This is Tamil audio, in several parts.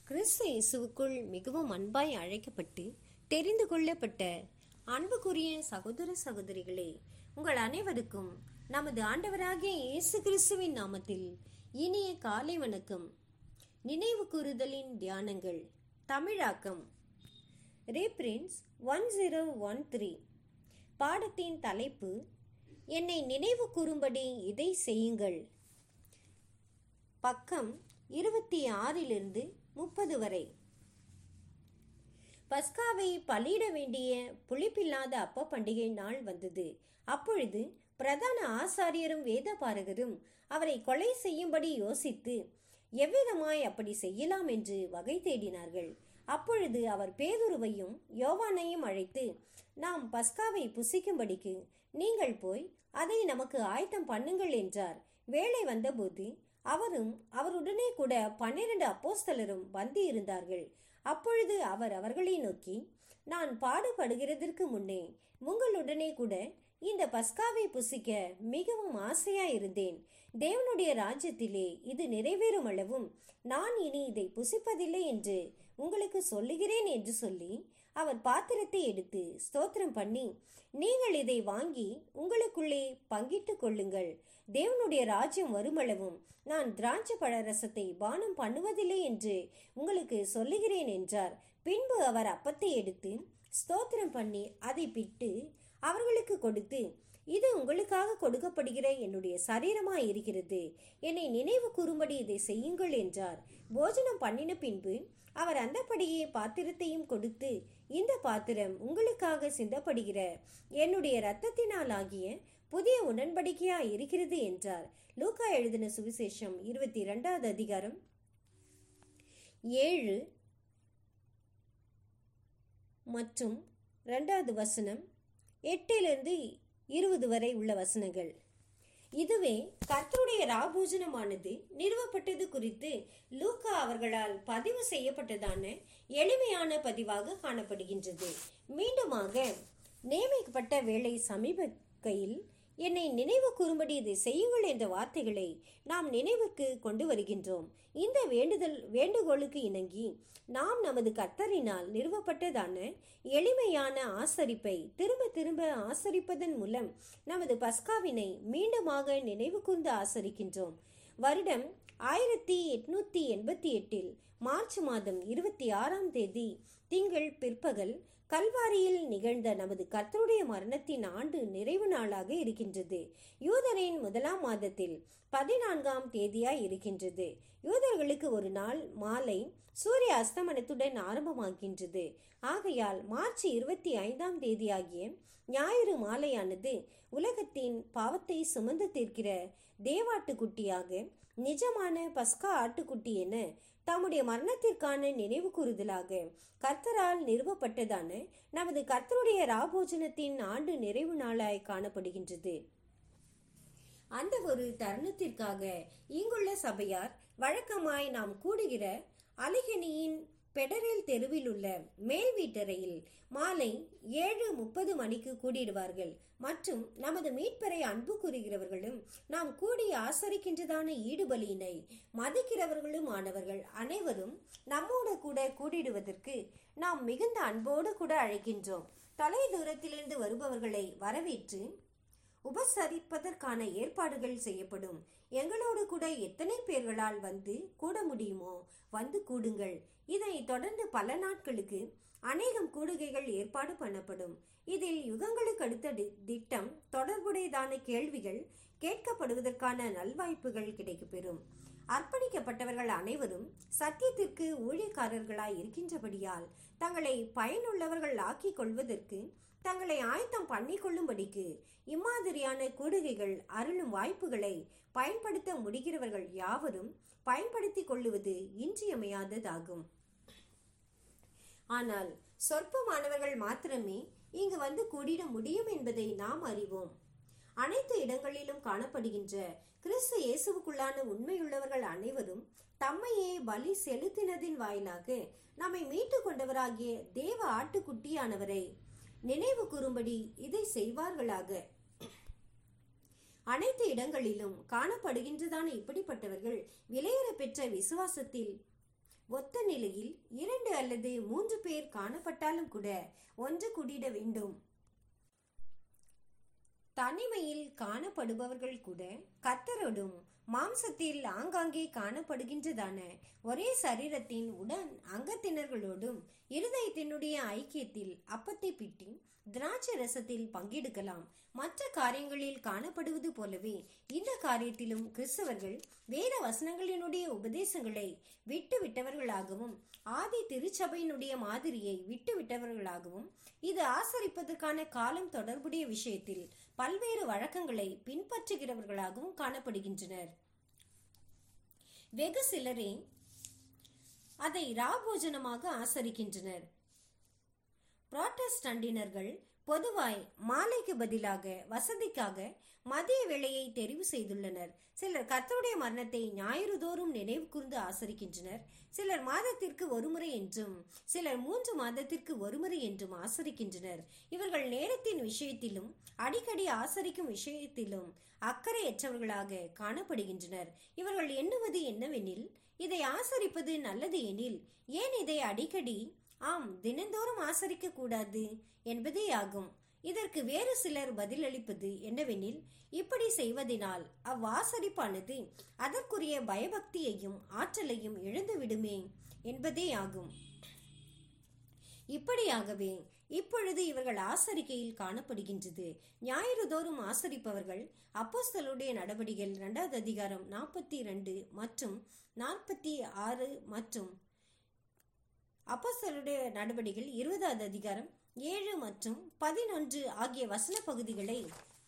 கிறிஸ்து இயேசுவுக்குள் மிகவும் அன்பாய் அழைக்கப்பட்டு தெரிந்து கொள்ளப்பட்ட அன்புக்குரிய சகோதர சகோதரிகளே உங்கள் அனைவருக்கும் நமது ஆண்டவராகிய இயேசு கிறிஸ்துவின் நாமத்தில் இனிய காலை வணக்கம் நினைவு கூறுதலின் தியானங்கள் தமிழாக்கம் reprints one zero one three பாடத்தின் தலைப்பு என்னை நினைவு கூறும்படி இதை செய்யுங்கள் பக்கம் இருபத்தி ஆறிலிருந்து முப்பது வரை பஸ்காவை பலியிட வேண்டிய புளிப்பில்லாத அப்ப பண்டிகை நாள் வந்தது அப்பொழுது பிரதான ஆசாரியரும் வேதபாரகரும் அவரை கொலை செய்யும்படி யோசித்து எவ்விதமாய் அப்படி செய்யலாம் என்று வகை தேடினார்கள் அப்பொழுது அவர் பேதுருவையும் யோவானையும் அழைத்து நாம் பஸ்காவை புசிக்கும்படிக்கு நீங்கள் போய் அதை நமக்கு ஆயத்தம் பண்ணுங்கள் என்றார் வேலை வந்தபோது அவரும் அவருடனே கூட பன்னிரண்டு அப்போஸ்தலரும் வந்து இருந்தார்கள் அப்பொழுது அவர் அவர்களை நோக்கி நான் பாடுபடுகிறதற்கு முன்னே உங்களுடனே கூட இந்த பஸ்காவை புசிக்க மிகவும் ஆசையா இருந்தேன் தேவனுடைய ராஜ்யத்திலே இது நிறைவேறும் அளவும் நான் இனி இதை புசிப்பதில்லை என்று உங்களுக்கு சொல்லுகிறேன் என்று சொல்லி அவர் பாத்திரத்தை எடுத்து ஸ்தோத்திரம் பண்ணி நீங்கள் இதை வாங்கி உங்களுக்குள்ளே பங்கிட்டுக் கொள்ளுங்கள் தேவனுடைய ராஜ்யம் வருமளவும் நான் திராட்சை பழ ரசத்தை பானம் பண்ணுவதில்லை என்று உங்களுக்கு சொல்லுகிறேன் என்றார் பின்பு அவர் அப்பத்தை எடுத்து ஸ்தோத்திரம் பண்ணி அதை பிட்டு அவர்களுக்கு கொடுத்து இது உங்களுக்காக கொடுக்கப்படுகிற என்னுடைய சரீரமாய் இருக்கிறது என்னை நினைவு கூறும்படி இதை செய்யுங்கள் என்றார் போஜனம் பண்ணின பின்பு அவர் அந்தபடியே பாத்திரத்தையும் கொடுத்து இந்த பாத்திரம் உங்களுக்காக சிந்தப்படுகிற என்னுடைய இரத்தத்தினால் ஆகிய புதிய உடன்படிக்கையா இருக்கிறது என்றார் லூக்கா எழுதின சுவிசேஷம் இருபத்தி இரண்டாவது அதிகாரம் ஏழு மற்றும் ரெண்டாவது வசனம் எட்டிலிருந்து இருபது வரை உள்ள வசனங்கள் இதுவே கர்த்தருடைய ராபூஜனமானது நிறுவப்பட்டது குறித்து லூக்கா அவர்களால் பதிவு செய்யப்பட்டதான எளிமையான பதிவாக காணப்படுகின்றது மீண்டுமாக நியமிக்கப்பட்ட வேலை சமீபக்கையில் என்னை நினைவு கூறும்படி இதை செய்யுங்கள் என்ற வார்த்தைகளை நாம் நினைவுக்கு கொண்டு வருகின்றோம் இந்த வேண்டுதல் வேண்டுகோளுக்கு இணங்கி நாம் நமது கர்த்தரினால் நிறுவப்பட்டதான எளிமையான ஆசரிப்பை திரும்ப திரும்ப ஆசரிப்பதன் மூலம் நமது பஸ்காவினை மீண்டுமாக நினைவு கூர்ந்து ஆசரிக்கின்றோம் வருடம் ஆயிரத்தி எட்நூத்தி எண்பத்தி எட்டில் மார்ச் மாதம் இருபத்தி ஆறாம் தேதி திங்கள் பிற்பகல் கல்வாரியில் நிகழ்ந்த நமது கர்த்தருடைய மரணத்தின் ஆண்டு நிறைவு நாளாக இருக்கின்றது யூதரின் முதலாம் மாதத்தில் பதினான்காம் தேதியாய் இருக்கின்றது யூதர்களுக்கு ஒரு நாள் மாலை சூரிய அஸ்தமனத்துடன் ஆரம்பமாகின்றது ஆகையால் மார்ச் இருபத்தி ஐந்தாம் தேதியாகிய ஞாயிறு மாலையானது உலகத்தின் பாவத்தை சுமந்து தீர்க்கிற தேவாட்டுக்குட்டியாக நிஜமான பஸ்கா ஆட்டுக்குட்டி என தம்முடைய மரணத்திற்கான நினைவு கூறுதலாக கர்த்தரால் நிறுவப்பட்டதான நமது கர்த்தருடைய ராபோஜனத்தின் ஆண்டு நிறைவு நாளாய் காணப்படுகின்றது அந்த ஒரு தருணத்திற்காக இங்குள்ள சபையார் வழக்கமாய் நாம் கூடுகிற அலிகனியின் பெடரல் தெருவில் உள்ள மேல் வீட்டறையில் மாலை ஏழு முப்பது மணிக்கு கூடிடுவார்கள் மற்றும் நமது மீட்பரை அன்பு கூறுகிறவர்களும் நாம் கூடி ஆசரிக்கின்றதான ஈடுபலியினை மதிக்கிறவர்களும் ஆனவர்கள் அனைவரும் நம்மோடு கூட கூடிடுவதற்கு நாம் மிகுந்த அன்போடு கூட அழைக்கின்றோம் தொலை தூரத்திலிருந்து வருபவர்களை வரவேற்று உபசரிப்பதற்கான ஏற்பாடுகள் செய்யப்படும் எங்களோடு கூட எத்தனை பேர்களால் வந்து கூட முடியுமோ வந்து கூடுங்கள் இதனை தொடர்ந்து பல நாட்களுக்கு அநேகம் கூடுகைகள் ஏற்பாடு பண்ணப்படும் இதில் யுகங்களுக்கு அடுத்த திட்டம் தொடர்புடையதான கேள்விகள் கேட்கப்படுவதற்கான நல்வாய்ப்புகள் கிடைக்கப்பெறும் அர்ப்பணிக்கப்பட்டவர்கள் அனைவரும் சத்தியத்திற்கு ஊழியக்காரர்களாய் இருக்கின்றபடியால் தங்களை பயனுள்ளவர்கள் ஆக்கிக் கொள்வதற்கு தங்களை ஆயத்தம் பண்ணிக்கொள்ளும்படிக்கு இம்மாதிரியான கூடுகைகள் அருளும் வாய்ப்புகளை பயன்படுத்த முடிகிறவர்கள் யாவரும் பயன்படுத்திக் கொள்ளுவது இன்றியமையாததாகும் ஆனால் சொற்பமானவர்கள் மாத்திரமே இங்கு வந்து கூடிட முடியும் என்பதை நாம் அறிவோம் அனைத்து இடங்களிலும் காணப்படுகின்ற கிறிஸ்து இயேசுவுக்குள்ளான உண்மையுள்ளவர்கள் அனைவரும் தம்மையே பலி செலுத்தினதின் வாயிலாக நம்மை மீட்டு கொண்டவராகிய தேவ ஆட்டுக்குட்டியானவரை நினைவு கூறும்படி இதை செய்வார்களாக அனைத்து இடங்களிலும் காணப்படுகின்றதான இப்படிப்பட்டவர்கள் விலையேற பெற்ற விசுவாசத்தில் ஒத்த நிலையில் இரண்டு அல்லது மூன்று பேர் காணப்பட்டாலும் கூட ஒன்று கூடிட வேண்டும் தனிமையில் காணப்படுபவர்கள் கூட கத்தரோடும் மாம்சத்தில் ஆங்காங்கே காணப்படுகின்றதான ஒரே சரீரத்தின் உடன் அங்கத்தினர்களோடும் இருதயத்தினுடைய ஐக்கியத்தில் அப்பத்தை பிட்டி திராட்சை ரசத்தில் பங்கெடுக்கலாம் மற்ற காரியங்களில் காணப்படுவது போலவே இந்த காரியத்திலும் கிறிஸ்தவர்கள் வேத வசனங்களினுடைய உபதேசங்களை விட்டு விட்டவர்களாகவும் ஆதி திருச்சபையினுடைய மாதிரியை விட்டு விட்டவர்களாகவும் இது ஆசரிப்பதற்கான காலம் தொடர்புடைய விஷயத்தில் பல்வேறு வழக்கங்களை பின்பற்றுகிறவர்களாகவும் காணப்படுகின்றனர் வெகு சிலரே அதை ராபோஜனமாக ஆசரிக்கின்றனர் புராட்டஸ்டண்டினர்கள் பொதுவாய் மாலைக்கு பதிலாக வசதிக்காக மதிய வேளையை தெரிவு செய்துள்ளனர் சிலர் கர்த்தருடைய மரணத்தை ஞாயிறு தோறும் நினைவு கூர்ந்து ஆசரிக்கின்றனர் சிலர் மாதத்திற்கு ஒருமுறை என்றும் சிலர் மூன்று மாதத்திற்கு ஒருமுறை என்றும் ஆசரிக்கின்றனர் இவர்கள் நேரத்தின் விஷயத்திலும் அடிக்கடி ஆசரிக்கும் விஷயத்திலும் அக்கறையற்றவர்களாக காணப்படுகின்றனர் இவர்கள் எண்ணுவது என்னவெனில் இதை ஆசரிப்பது நல்லது எனில் ஏன் இதை அடிக்கடி ஆம் தினந்தோறும் ஆசரிக்க கூடாது என்பதே ஆகும் இதற்கு வேறு சிலர் பதிலளிப்பது என்னவெனில் இப்படி செய்வதனால் அவ்வாசரிப்பானது அதற்குரிய பயபக்தியையும் ஆற்றலையும் இழந்து விடுமே என்பதே ஆகும் இப்படியாகவே இப்பொழுது இவர்கள் ஆசரிக்கையில் காணப்படுகின்றது ஞாயிறு தோறும் ஆசரிப்பவர்கள் அப்போஸ்தலுடைய நடவடிக்கைகள் இரண்டாவது அதிகாரம் நாற்பத்தி ரெண்டு மற்றும் நாற்பத்தி ஆறு மற்றும் அப்போஸ்தலுடைய நடவடிக்கைகள் இருபதாவது அதிகாரம் ஏழு மற்றும் பதினொன்று ஆகிய வசன பகுதிகளை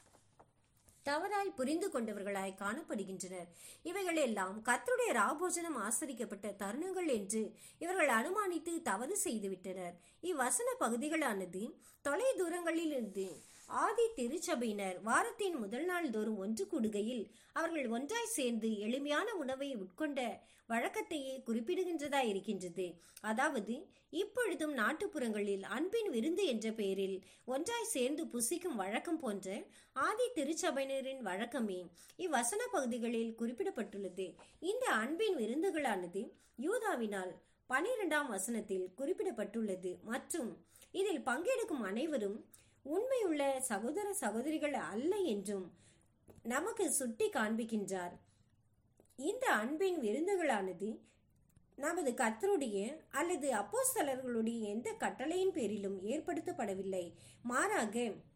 தவறாய் புரிந்து கொண்டவர்களாய் காணப்படுகின்றனர் இவைகள் எல்லாம் கர்த்தருடைய ராபோஜனம் ஆசரிக்கப்பட்ட தருணங்கள் என்று இவர்கள் அனுமானித்து தவறு செய்துவிட்டனர் இவ்வசன பகுதிகளானது தொலை தூரங்களில் இருந்து ஆதி திருச்சபையினர் வாரத்தின் முதல் நாள் தோறும் ஒன்று கூடுகையில் அவர்கள் ஒன்றாய் சேர்ந்து எளிமையான உணவை உட்கொண்ட வழக்கத்தையே குறிப்பிடுகின்றதா இருக்கின்றது அதாவது இப்பொழுதும் நாட்டுப்புறங்களில் அன்பின் விருந்து என்ற பெயரில் ஒன்றாய் சேர்ந்து புசிக்கும் வழக்கம் போன்ற ஆதி திருச்சபையினரின் வழக்கமே இவ்வசன பகுதிகளில் குறிப்பிடப்பட்டுள்ளது இந்த அன்பின் விருந்துகளானது யூதாவினால் பனிரெண்டாம் வசனத்தில் குறிப்பிடப்பட்டுள்ளது மற்றும் இதில் பங்கெடுக்கும் அனைவரும் உண்மையுள்ள சகோதர சகோதரிகள் அல்ல என்றும் நமக்கு சுட்டி காண்பிக்கின்றார் இந்த அன்பின் விருந்துகளானது நமது கர்த்தருடைய அல்லது அப்போஸ்தலர்களுடைய எந்த கட்டளையின் பேரிலும் ஏற்படுத்தப்படவில்லை மாறாக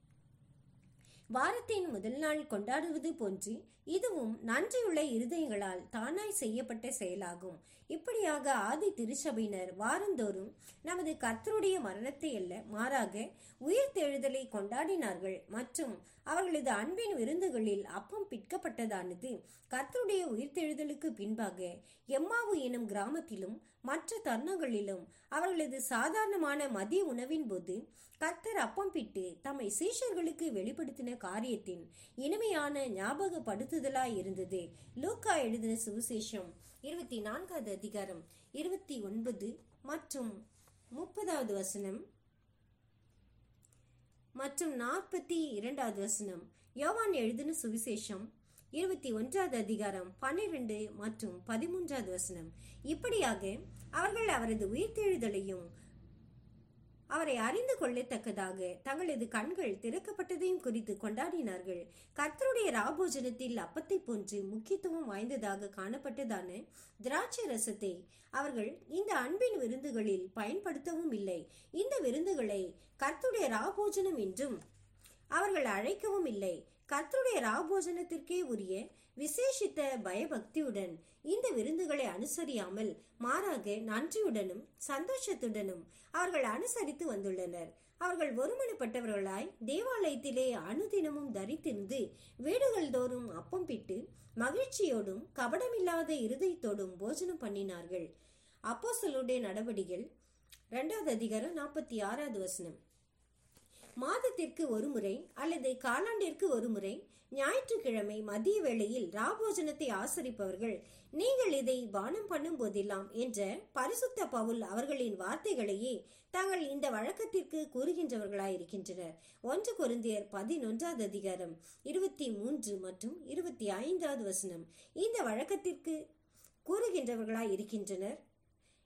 வாரத்தின் முதல் நாள் கொண்டாடுவது போன்று இதுவும் நன்றியுள்ள இருதயங்களால் தானாய் செய்யப்பட்ட செயலாகும் இப்படியாக ஆதி திருச்சபையினர் வாரந்தோறும் நமது கர்த்தருடைய மரணத்தை அல்ல மாறாக உயிர்த்தெழுதலை கொண்டாடினார்கள் மற்றும் அவர்களது அன்பின் விருந்துகளில் அப்பம் பிற்கப்பட்டதானது கர்த்தருடைய உயிர்த்தெழுதலுக்கு பின்பாக எம்மாவு எனும் கிராமத்திலும் மற்ற தருணங்களிலும் அவர்களது சாதாரணமான மதிய உணவின் போது கர்த்தர் அப்பம் பிட்டு தம்மை சீஷர்களுக்கு வெளிப்படுத்தின காரியத்தின் இனிமையான ஞாபகப்படுத்துதலாய் இருந்தது லூக்கா எழுதின சுவிசேஷம் இருபத்தி நான்காவது அதிகாரம் இருபத்தி ஒன்பது மற்றும் முப்பதாவது வசனம் மற்றும் நாற்பத்தி இரண்டாவது வசனம் யோவான் எழுதின சுவிசேஷம் இருபத்தி ஒன்றாவது அதிகாரம் பன்னிரண்டு மற்றும் பதிமூன்றாவது வசனம் இப்படியாக அவர்கள் அவரது உயிர்த்தெழுதலையும் அவரை அறிந்து கொள்ளத்தக்கதாக தங்களது கண்கள் திறக்கப்பட்டதையும் குறித்து கொண்டாடினார்கள் கர்த்தருடைய ராபோஜனத்தில் அப்பத்தை போன்று முக்கியத்துவம் வாய்ந்ததாக காணப்பட்டதான திராட்சை ரசத்தை அவர்கள் இந்த அன்பின் விருந்துகளில் பயன்படுத்தவும் இல்லை இந்த விருந்துகளை கர்த்தருடைய ராபோஜனம் என்றும் அவர்கள் அழைக்கவும் இல்லை கர்த்தருடைய ராபோஜனத்திற்கே உரிய விசேஷித்த பயபக்தியுடன் இந்த விருந்துகளை அனுசரியாமல் மாறாக நன்றியுடனும் சந்தோஷத்துடனும் அவர்கள் அனுசரித்து வந்துள்ளனர் அவர்கள் ஒருமனப்பட்டவர்களாய் தேவாலயத்திலே அனுதினமும் தரித்திருந்து வீடுகள் தோறும் அப்பம் பிட்டு மகிழ்ச்சியோடும் கபடமில்லாத இருதயத்தோடும் போஜனம் பண்ணினார்கள் அப்போஸ்தலருடைய நடவடிகள் இரண்டாவது அதிகாரம் நாற்பத்தி ஆறாவது வசனம் மாதத்திற்கு ஒரு முறை அல்லது காலாண்டிற்கு ஒரு முறை ஞாயிற்றுக்கிழமை மதிய வேளையில் ராபோஜனத்தை ஆசரிப்பவர்கள் நீங்கள் இதை பானம் பண்ணும் போதெல்லாம் என்ற பரிசுத்த பவுல் அவர்களின் வார்த்தைகளையே தாங்கள் இந்த வழக்கத்திற்கு கூறுகின்றவர்களாயிருக்கின்றனர் ஒன்று கொருந்தியர் பதினொன்றாவது அதிகாரம் இருபத்தி மூன்று மற்றும் இருபத்தி ஐந்தாவது வசனம் இந்த வழக்கத்திற்கு கூறுகின்றவர்களாய் இருக்கின்றனர்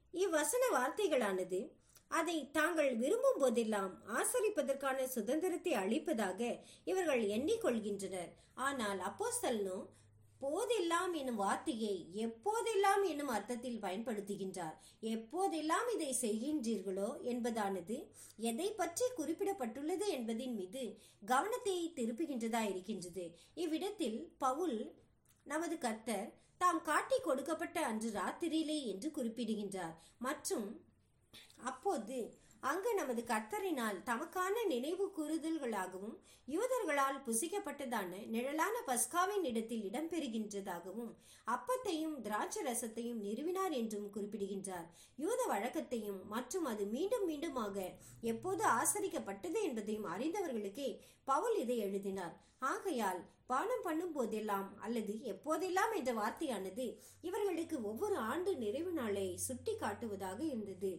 இவ்வசன வார்த்தைகளானது அதை தாங்கள் விரும்பும் போதெல்லாம் ஆசரிப்பதற்கான சுதந்திரத்தை அளிப்பதாக இவர்கள் எண்ணிக்கொள்கின்றனர் ஆனால் அப்போஸ்தலனோ போதெல்லாம் என்னும் வார்த்தையை எப்போதெல்லாம் என்னும் அர்த்தத்தில் பயன்படுத்துகின்றார் எப்போதெல்லாம் இதை செய்கின்றீர்களோ என்பதானது எதை பற்றி குறிப்பிடப்பட்டுள்ளது என்பதின் மீது கவனத்தை திருப்புகின்றதா இருக்கின்றது இவ்விடத்தில் பவுல் நமது கர்த்தர் தாம் காட்டி கொடுக்கப்பட்ட அன்று ராத்திரியிலே என்று குறிப்பிடுகின்றார் மற்றும் அப்போது அங்கு நமது கர்த்தரினால் தமக்கான நினைவு கூறுதல்களாகவும் யூதர்களால் புசிக்கப்பட்டதான நிழலான பஸ்காவின் இடத்தில் இடம்பெறுகின்றதாகவும் அப்பத்தையும் திராட்சை ரசத்தையும் நிறுவினார் என்றும் குறிப்பிடுகின்றார் யூத வழக்கத்தையும் மற்றும் அது மீண்டும் மீண்டுமாக எப்போது ஆசரிக்கப்பட்டது என்பதையும் அறிந்தவர்களுக்கே பவுல் இதை எழுதினார் ஆகையால் பானம் பண்ணும் போதெல்லாம் அல்லது எப்போதெல்லாம் என்ற வார்த்தையானது இவர்களுக்கு ஒவ்வொரு ஆண்டு நிறைவு நாளை சுட்டி காட்டுவதாக இருந்தது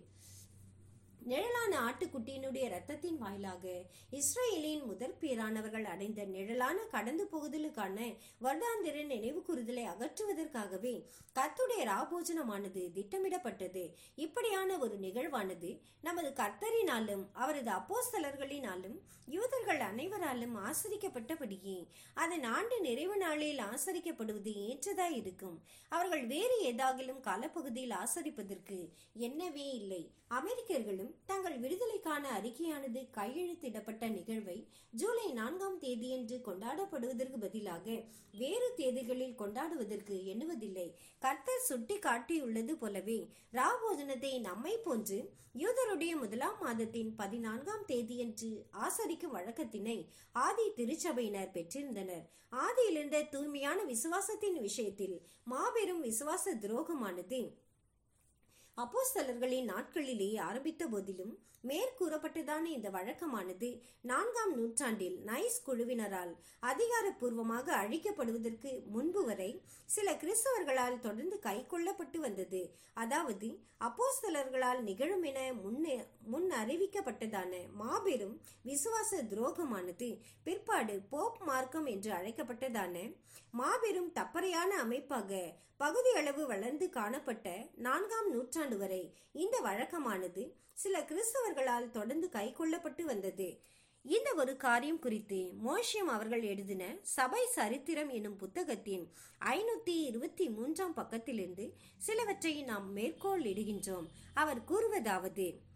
நிழலான ஆட்டுக்குட்டியினுடைய இரத்தத்தின் வாயிலாக இஸ்ரேலின் முதற் பேரானவர்கள் அடைந்த நிழலான கடந்து போகுதலுக்கான வருடாந்திர நினைவு கூறுதலை அகற்றுவதற்காகவே கர்த்துடைய ராபோஜனமானது திட்டமிடப்பட்டது இப்படியான ஒரு நிகழ்வானது நமது கர்த்தரினாலும் அவரது அப்போஸ்தலர்களினாலும் யூதர்கள் அனைவராலும் ஆசரிக்கப்பட்டபடியே அதன் ஆண்டு நிறைவு நாளில் ஆசரிக்கப்படுவது ஏற்றதாய் இருக்கும் அவர்கள் வேறு ஏதாகிலும் காலப்பகுதியில் ஆசரிப்பதற்கு என்னவே இல்லை அமெரிக்கர்களும் தங்கள் விடுதலைக்கான அறிக்கையானது கையெழுத்திடப்பட்ட நிகழ்வை ஜூலை நான்காம் தேதியன்று கொண்டாடப்படுவதற்கு பதிலாக வேறு தேதிகளில் கொண்டாடுவதற்கு எண்ணுவதில்லை கர்த்தர் சுட்டி காட்டியுள்ளது போலவே ராபோஜனத்தை நம்மை போன்று யூதருடைய முதலாம் மாதத்தின் பதினான்காம் தேதியன்று ஆசரிக்கும் வழக்கத்தினை ஆதி திருச்சபையினர் பெற்றிருந்தனர் ஆதியிலிருந்த தூய்மையான விசுவாசத்தின் விஷயத்தில் மாபெரும் விசுவாச துரோகமானது அப்போஸ்தலர்களின் நாட்களிலே ஆரம்பித்த போதிலும் மேற்கூறப்பட்டதான இந்த வழக்கமானது நான்காம் நூற்றாண்டில் நைஸ் குழுவினரால் அதிகாரப்பூர்வமாக அழிக்கப்படுவதற்கு முன்பு வரை சில கிறிஸ்தவர்களால் தொடர்ந்து கைக்கொள்ளப்பட்டு வந்தது அதாவது அப்போஸ்தலர்களால் நிகழும் என முன்னே முன் அறிவிக்கப்பட்டதான மாபெரும் விசுவாச துரோகமானது பிற்பாடு போப் மார்க்கம் என்று அழைக்கப்பட்டதான மாபெரும் தப்பறையான அமைப்பாக பகுதியளவு வளர்ந்து காணப்பட்ட நான்காம் நூற்றாண்டு வரை இந்த வழக்கமானது சில கிறிஸ்தவர்களால் தொடர்ந்து கைக்கொள்ளப்பட்டு வந்தது இந்த ஒரு காரியம் குறித்து மோஷியம் அவர்கள் எழுதின சபை சரித்திரம் எனும் புத்தகத்தின் ஐநூத்தி இருபத்தி மூன்றாம் பக்கத்திலிருந்து சிலவற்றை நாம் மேற்கோள் இடுகின்றோம் அவர் கூறுவதாவது